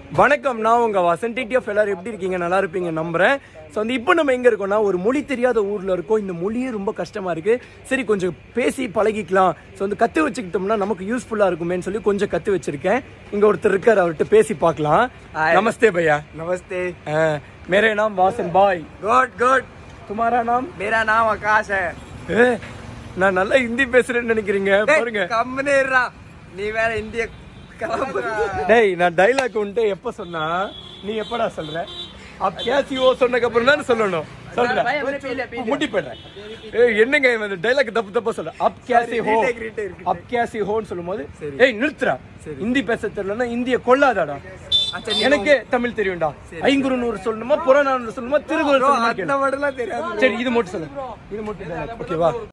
வணக்கம் நான் உங்க வசன் டிடிஎஃப் எல்லாரும் எப்படி இருக்கீங்க நல்லா இருப்பீங்க நம்புறேன் ஸோ வந்து இப்போ நம்ம எங்க இருக்கோம்னா ஒரு மொழி தெரியாத ஊர்ல இருக்கோம் இந்த மொழியே ரொம்ப கஷ்டமா இருக்கு சரி கொஞ்சம் பேசி பழகிக்கலாம் ஸோ வந்து கத்து வச்சுக்கிட்டோம்னா நமக்கு யூஸ்ஃபுல்லா இருக்குமேன்னு சொல்லி கொஞ்சம் கத்து வச்சிருக்கேன் இங்க ஒருத்தர் இருக்காரு அவர்கிட்ட பேசி பார்க்கலாம் நமஸ்தே பையா नमस्ते अ, मेरे नाम वासन भाई गुड गुड तुम्हारा नाम मेरा नाम आकाश है ஏ, நான் நல்லா ஹிந்தி பேசுறேன்னு நினைக்கிறீங்க பாருங்க கம்முனேரா நீ வேற இந்திய கலப்பு டேய் நான் டைலாக் வந்துட்டு எப்ப சொன்னா நீ எப்படா சொல்ற அப் கேசி ஓ சொன்னதுக்கு அப்புறம் தான் சொல்லணும் சொல்றேன் பையன் வந்து பீல, பீல. முட்டி போயிடுறேன் ஏய் என்னங்க இவன் டைலாக் தப்பு தப்பா சொல்ற அப் கேசி ஹோ retake, retake, அப் கேசி ஹோன்னு சொல்லும்போது ஏய் நிறுத்துறா ஹிந்தி பேச தெரியலன்னா இந்திய கொல்லாதாடா அச்சா, நீ எனக்கு தமிழ் தெரியும்டா ஐங்குறு நூறு சொல்லணுமா புறநானூறு சொல்லணுமா திருக்குறள் சொல்லணுமா அந்த கேளு. மட்டும்லாம் தெரியாது சரி இது மட்டும் சொல்லு இது மட்டும் ஓகேவா